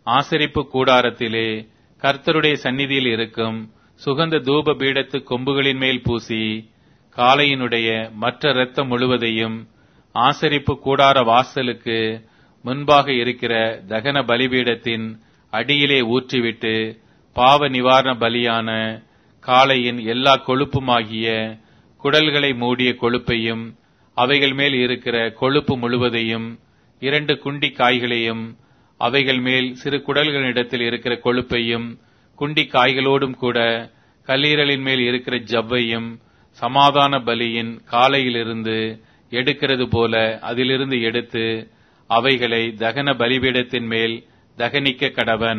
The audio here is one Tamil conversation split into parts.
ஆசரிப்பு கூடாரத்திலே கர்த்தருடைய சந்நிதியில் இருக்கும் சுகந்த தூப பீடத்து கொம்புகளின் மேல் பூசி காளையினுடைய மற்ற இரத்தம் முழுவதையும் ஆசரிப்பு கூடார வாசலுக்கு முன்பாக இருக்கிற தகன பலிபீடத்தின் அடியிலே ஊற்றிவிட்டு பாவ நிவாரண பலியான காளையின் எல்லா கொழுப்புமாகிய குடல்களை மூடிய கொழுப்பையும் அவைகள் மேல் இருக்கிற கொழுப்பு முழுவதையும் இரண்டு குண்டி காய்களையும் அவைகள் மேல் சிறு குடல்களிடத்தில் இருக்கிற கொழுப்பையும் குண்டி காய்களோடும் கூட கல்லீரலின் மேல் இருக்கிற ஜவ்வையும் சமாதான பலியின் காலையிலிருந்து எடுக்கிறது போல அதிலிருந்து எடுத்து அவைகளை தகன பலிபீடத்தின் மேல் தகனிக்க கடவன்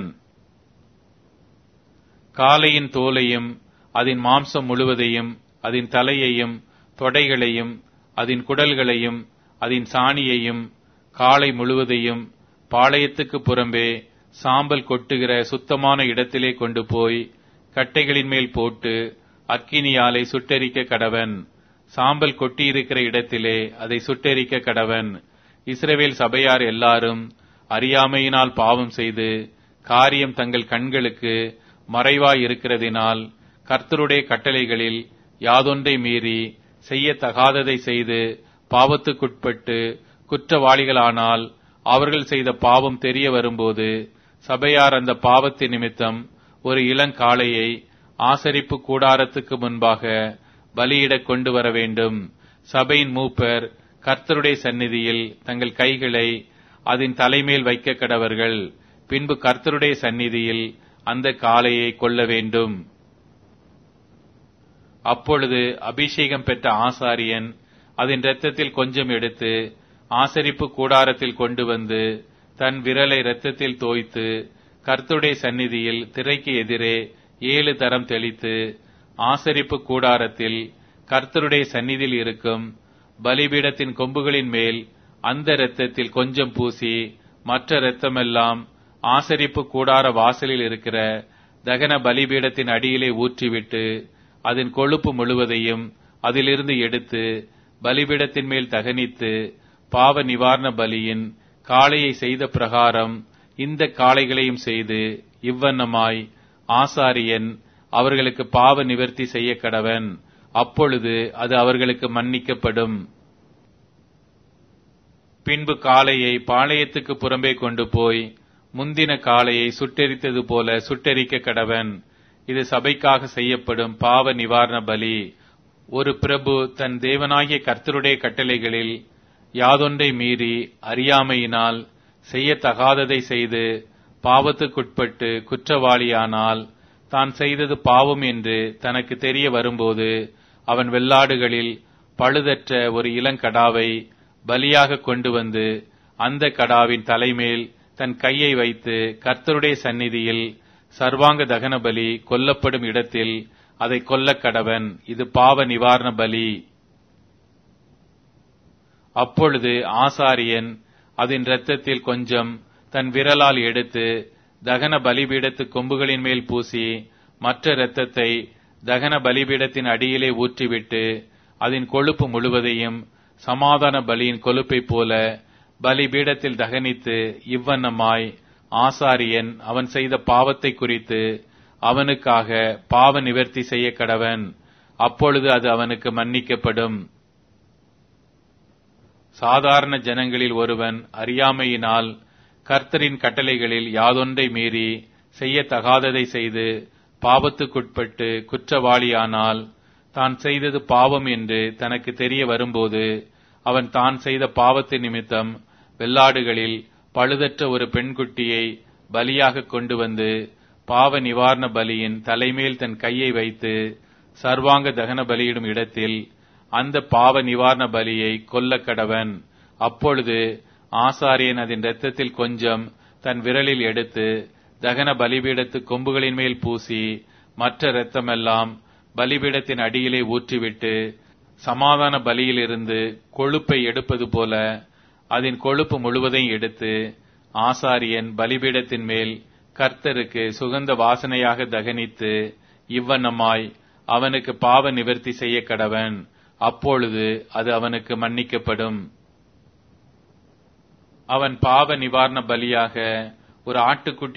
காளையின் தோலையும் அதன் மாம்சம் முழுவதையும் அதன் தலையையும் தொடைகளையும் அதன் குடல்களையும் அதன் சாணியையும் காளை முழுவதையும் பாளையத்துக்கு புறம்பே சாம்பல் கொட்டுகிற சுத்தமான இடத்திலே கொண்டு போய் கட்டைகளின் மேல் போட்டு அக்கினியாலை சுட்டெரிக்க கடவன் சாம்பல் கொட்டியிருக்கிற இடத்திலே அதை சுட்டெரிக்க கடவன் இஸ்ரவேல் சபையார் எல்லாரும் அறியாமையினால் பாவம் செய்து காரியம் தங்கள் கண்களுக்கு மறைவாய் இருக்கிறதினால் கர்த்தருடைய கட்டளைகளில் யாதொன்றை மீறி செய்யத்தகாததை செய்து பாவத்துக்குட்பட்டு குற்றவாளிகளானால் அவர்கள் செய்த பாவம் தெரிய வரும்போது சபையார் அந்த பாவத்தின் நிமித்தம் ஒரு இளங்காளையை ஆசரிப்பு கூடாரத்துக்கு முன்பாக பலியிடக் கொண்டு வர வேண்டும் சபையின் மூப்பர் கர்த்தருடைய சந்நிதியில் தங்கள் கைகளை அதன் தலைமேல் வைக்க கடவர்கள் பின்பு கர்த்தருடைய சந்நிதியில் அந்த காளையை கொல்ல வேண்டும் அப்பொழுது அபிஷேகம் பெற்ற ஆசாரியன் அதன் இரத்தத்தில் கொஞ்சம் எடுத்து ஆசரிப்பு கூடாரத்தில் கொண்டு வந்து தன் விரலை இரத்தத்தில் தோய்த்து கர்த்தருடைய சந்நிதியில் திரைக்கு எதிரே ஏழு தரம் தெளித்து ஆசரிப்பு கூடாரத்தில் கர்த்தருடைய சந்நிதியில் இருக்கும் பலிபீடத்தின் கொம்புகளின் மேல் அந்த இரத்தத்தில் கொஞ்சம் பூசி மற்ற இரத்தமெல்லாம் ஆசரிப்பு கூடார வாசலில் இருக்கிற தகன பலிபீடத்தின் அடியிலே ஊற்றிவிட்டு அதன் கொழுப்பு முழுவதையும் அதிலிருந்து எடுத்து பலிபீடத்தின் மேல் தகனித்து பாவ நிவாரண பலியின் காளையை செய்த பிரகாரம் இந்த காளைகளையும் செய்து இவ்வண்ணமாய் ஆசாரியன் அவர்களுக்கு பாவ நிவர்த்தி செய்ய கடவன் அப்பொழுது அது அவர்களுக்கு மன்னிக்கப்படும் பின்பு காளையை பாளையத்துக்கு புறம்பே கொண்டு போய் முந்தின காளையை சுட்டெரித்தது போல சுட்டெரிக்க கடவன் இது சபைக்காக செய்யப்படும் பாவ நிவாரண பலி ஒரு பிரபு தன் தேவனாகிய கர்த்தருடைய கட்டளைகளில் யாதொன்றை மீறி அறியாமையினால் செய்யத்தகாததை செய்து பாவத்துக்குட்பட்டு குற்றவாளியானால் தான் செய்தது பாவம் என்று தனக்கு தெரிய வரும்போது அவன் வெள்ளாடுகளில் பழுதற்ற ஒரு இளங்கடாவை பலியாக கொண்டு வந்து அந்த கடாவின் தலைமேல் தன் கையை வைத்து கர்த்தருடைய சந்நிதியில் சர்வாங்க தகன பலி கொல்லப்படும் இடத்தில் அதை கொல்ல கடவன் இது பாவ நிவாரண பலி அப்பொழுது ஆசாரியன் அதன் இரத்தத்தில் கொஞ்சம் தன் விரலால் எடுத்து தகன பலிபீடத்து கொம்புகளின் மேல் பூசி மற்ற இரத்தத்தை தகன பலிபீடத்தின் அடியிலே ஊற்றிவிட்டு அதன் கொழுப்பு முழுவதையும் சமாதான பலியின் கொழுப்பைப் போல பலிபீடத்தில் தகனித்து இவ்வண்ணமாய் ஆசாரியன் அவன் செய்த பாவத்தை குறித்து அவனுக்காக பாவ நிவர்த்தி செய்ய கடவன் அப்பொழுது அது அவனுக்கு மன்னிக்கப்படும் சாதாரண ஜனங்களில் ஒருவன் அறியாமையினால் கர்த்தரின் கட்டளைகளில் யாதொன்றை மீறி செய்யத்தகாததை செய்து பாவத்துக்குட்பட்டு குற்றவாளியானால் தான் செய்தது பாவம் என்று தனக்கு தெரிய வரும்போது அவன் தான் செய்த பாவத்தின் நிமித்தம் வெள்ளாடுகளில் பழுதற்ற ஒரு பெண்குட்டியை பலியாக கொண்டு வந்து பாவ நிவாரண பலியின் தலைமேல் தன் கையை வைத்து சர்வாங்க தகன பலியிடும் இடத்தில் அந்த பாவ நிவாரண பலியை கொல்ல கடவன் அப்பொழுது ஆசாரியன் அதன் இரத்தத்தில் கொஞ்சம் தன் விரலில் எடுத்து தகன பலிபீடத்து கொம்புகளின் மேல் பூசி மற்ற இரத்தமெல்லாம் பலிபீடத்தின் அடியிலே ஊற்றிவிட்டு சமாதான பலியிலிருந்து கொழுப்பை எடுப்பது போல அதன் கொழுப்பு முழுவதையும் எடுத்து ஆசாரியன் பலிபீடத்தின் மேல் கர்த்தருக்கு சுகந்த வாசனையாக தகனித்து இவ்வண்ணமாய் அவனுக்கு பாவ நிவர்த்தி செய்ய கடவன் அப்பொழுது அது அவனுக்கு மன்னிக்கப்படும் அவன் பாவ நிவாரண பலியாக ஒரு ஆட்டுக்குட்டி